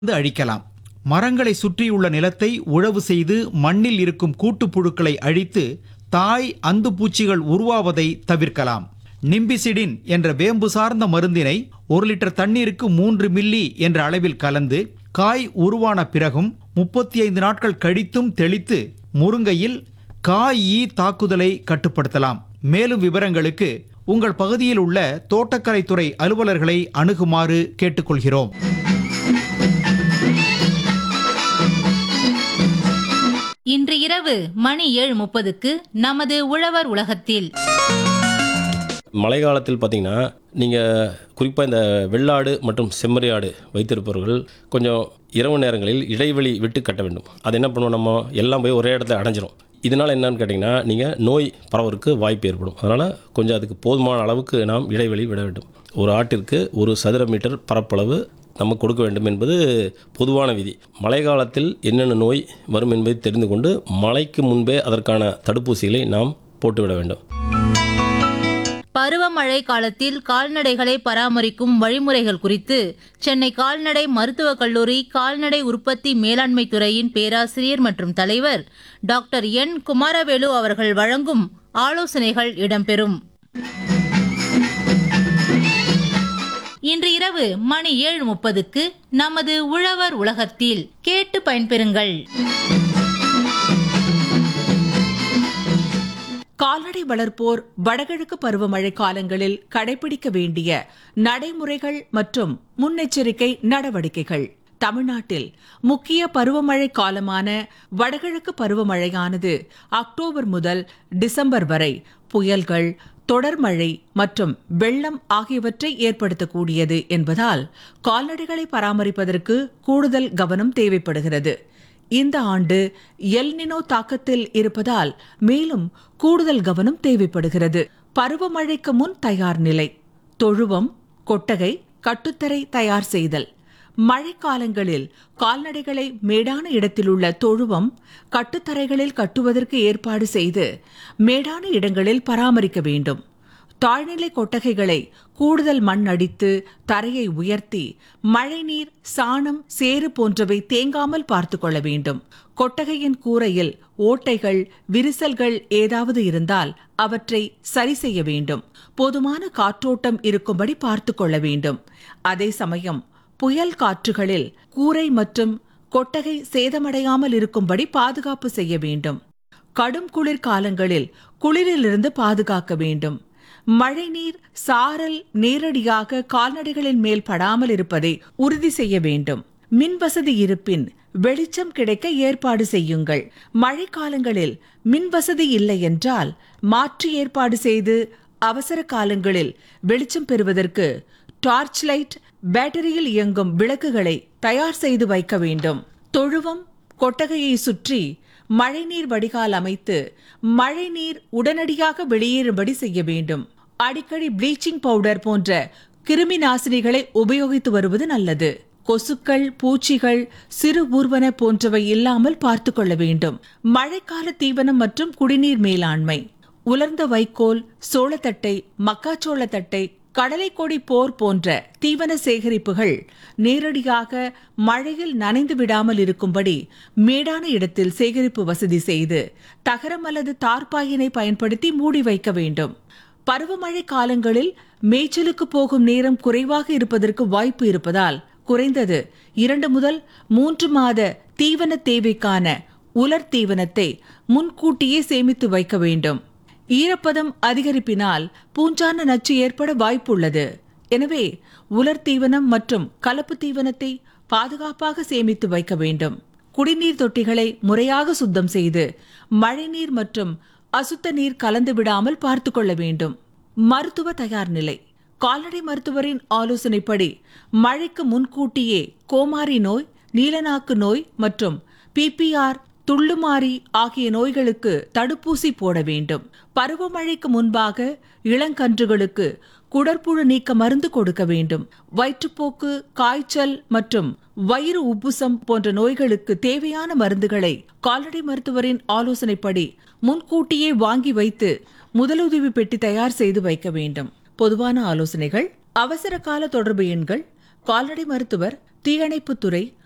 வந்து அழிக்கலாம் மரங்களை சுற்றியுள்ள நிலத்தை உழவு செய்து மண்ணில் இருக்கும் கூட்டுப்புழுக்களை அழித்து தாய் அந்து பூச்சிகள் உருவாவதை தவிர்க்கலாம் நிம்பிசிடின் என்ற வேம்பு சார்ந்த மருந்தினை ஒரு லிட்டர் தண்ணீருக்கு மூன்று மில்லி என்ற அளவில் கலந்து காய் உருவான பிறகும் முப்பத்தி ஐந்து நாட்கள் கழித்தும் தெளித்து முருங்கையில் காய் ஈ தாக்குதலை கட்டுப்படுத்தலாம் மேலும் விவரங்களுக்கு உங்கள் பகுதியில் உள்ள தோட்டக்கலைத்துறை அலுவலர்களை அணுகுமாறு கேட்டுக்கொள்கிறோம் இன்று இரவு மணி ஏழு முப்பதுக்கு நமது உழவர் உலகத்தில் மழை காலத்தில் பார்த்தீங்கன்னா நீங்கள் குறிப்பாக இந்த வெள்ளாடு மற்றும் செம்மறி ஆடு வைத்திருப்பவர்கள் கொஞ்சம் இரவு நேரங்களில் இடைவெளி விட்டு கட்ட வேண்டும் அது என்ன பண்ணுவோம் நம்ம எல்லாம் போய் ஒரே இடத்துல அடைஞ்சிரும் இதனால் என்னன்னு கேட்டிங்கன்னா நீங்கள் நோய் பரவருக்கு வாய்ப்பு ஏற்படும் அதனால் கொஞ்சம் அதுக்கு போதுமான அளவுக்கு நாம் இடைவெளி விட வேண்டும் ஒரு ஆட்டிற்கு ஒரு சதுர மீட்டர் பரப்பளவு நம்ம கொடுக்க வேண்டும் என்பது பொதுவான விதி மழை காலத்தில் என்னென்ன நோய் வரும் என்பதை தெரிந்து கொண்டு மழைக்கு முன்பே அதற்கான தடுப்பூசிகளை நாம் போட்டுவிட வேண்டும் பருவமழை காலத்தில் கால்நடைகளை பராமரிக்கும் வழிமுறைகள் குறித்து சென்னை கால்நடை மருத்துவக் கல்லூரி கால்நடை உற்பத்தி மேலாண்மை துறையின் பேராசிரியர் மற்றும் தலைவர் டாக்டர் என் குமாரவேலு அவர்கள் வழங்கும் ஆலோசனைகள் இடம்பெறும் இன்று இரவு மணி ஏழு முப்பதுக்கு நமது உழவர் உலகத்தில் கேட்டு பயன்பெறுங்கள் கால்நடை வளர்ப்போர் வடகிழக்கு பருவமழை காலங்களில் கடைபிடிக்க வேண்டிய நடைமுறைகள் மற்றும் முன்னெச்சரிக்கை நடவடிக்கைகள் தமிழ்நாட்டில் முக்கிய பருவமழை காலமான வடகிழக்கு பருவமழையானது அக்டோபர் முதல் டிசம்பர் வரை புயல்கள் தொடர்மழை மற்றும் வெள்ளம் ஆகியவற்றை ஏற்படுத்தக்கூடியது என்பதால் கால்நடைகளை பராமரிப்பதற்கு கூடுதல் கவனம் தேவைப்படுகிறது இந்த ஆண்டு எல்னினோ தாக்கத்தில் இருப்பதால் மேலும் கூடுதல் கவனம் தேவைப்படுகிறது பருவமழைக்கு முன் தயார் நிலை தொழுவம் கொட்டகை கட்டுத்தரை தயார் செய்தல் மழைக்காலங்களில் கால்நடைகளை மேடான இடத்திலுள்ள தொழுவம் கட்டுத்தரைகளில் கட்டுவதற்கு ஏற்பாடு செய்து மேடான இடங்களில் பராமரிக்க வேண்டும் தாழ்நிலை கொட்டகைகளை கூடுதல் மண் அடித்து தரையை உயர்த்தி மழைநீர் சாணம் சேறு போன்றவை தேங்காமல் பார்த்து கொள்ள வேண்டும் கொட்டகையின் கூரையில் ஓட்டைகள் விரிசல்கள் ஏதாவது இருந்தால் அவற்றை சரி செய்ய வேண்டும் போதுமான காற்றோட்டம் இருக்கும்படி பார்த்து கொள்ள வேண்டும் அதே சமயம் புயல் காற்றுகளில் கூரை மற்றும் கொட்டகை சேதமடையாமல் இருக்கும்படி பாதுகாப்பு செய்ய வேண்டும் கடும் குளிர் காலங்களில் குளிரிலிருந்து பாதுகாக்க வேண்டும் மழைநீர் சாரல் நேரடியாக கால்நடைகளின் மேல் படாமல் இருப்பதை உறுதி செய்ய வேண்டும் மின் வசதி இருப்பின் வெளிச்சம் கிடைக்க ஏற்பாடு செய்யுங்கள் மழைக்காலங்களில் மின் வசதி இல்லை என்றால் மாற்று ஏற்பாடு செய்து அவசர காலங்களில் வெளிச்சம் பெறுவதற்கு டார்ச் லைட் பேட்டரியில் இயங்கும் விளக்குகளை தயார் செய்து வைக்க வேண்டும் தொழுவம் கொட்டகையை சுற்றி மழைநீர் வடிகால் அமைத்து மழைநீர் உடனடியாக வெளியேறும்படி செய்ய வேண்டும் அடிக்கடி ப்ளீச்சிங் பவுடர் போன்ற கிருமி நாசினிகளை உபயோகித்து வருவது நல்லது கொசுக்கள் பூச்சிகள் சிறு ஊர்வன போன்றவை இல்லாமல் பார்த்து கொள்ள வேண்டும் மழைக்கால தீவனம் மற்றும் குடிநீர் மேலாண்மை உலர்ந்த வைக்கோல் சோளத்தட்டை மக்காச்சோளத்தட்டை கடலைக்கொடி போர் போன்ற தீவன சேகரிப்புகள் நேரடியாக மழையில் நனைந்து விடாமல் இருக்கும்படி மேடான இடத்தில் சேகரிப்பு வசதி செய்து தகரம் அல்லது தார்பாயினை பயன்படுத்தி மூடி வைக்க வேண்டும் பருவமழை காலங்களில் மேய்ச்சலுக்கு போகும் நேரம் குறைவாக இருப்பதற்கு வாய்ப்பு இருப்பதால் குறைந்தது இரண்டு முதல் மூன்று மாத தீவன தேவைக்கான உலர் தீவனத்தை முன்கூட்டியே சேமித்து வைக்க வேண்டும் ஈரப்பதம் அதிகரிப்பினால் பூஞ்சான நச்சு ஏற்பட வாய்ப்புள்ளது எனவே உலர் தீவனம் மற்றும் கலப்பு தீவனத்தை பாதுகாப்பாக சேமித்து வைக்க வேண்டும் குடிநீர் தொட்டிகளை முறையாக சுத்தம் செய்து மழைநீர் மற்றும் அசுத்த நீர் கலந்து விடாமல் பார்த்து கொள்ள வேண்டும் மருத்துவ தயார் நிலை கால்நடை மருத்துவரின் ஆலோசனைப்படி மழைக்கு முன்கூட்டியே கோமாரி நோய் நீலநாக்கு நோய் மற்றும் பிபிஆர் துள்ளுமாறி ஆகிய நோய்களுக்கு தடுப்பூசி போட வேண்டும் பருவமழைக்கு முன்பாக இளங்கன்றுகளுக்கு குடற்புழு நீக்க மருந்து கொடுக்க வேண்டும் வயிற்றுப்போக்கு காய்ச்சல் மற்றும் வயிறு உப்புசம் போன்ற நோய்களுக்கு தேவையான மருந்துகளை கால்நடை மருத்துவரின் ஆலோசனைப்படி முன்கூட்டியே வாங்கி வைத்து முதலுதவி பெட்டி தயார் செய்து வைக்க வேண்டும் பொதுவான ஆலோசனைகள் அவசர கால தொடர்பு எண்கள் கால்நடை மருத்துவர் தீயணைப்புத்துறை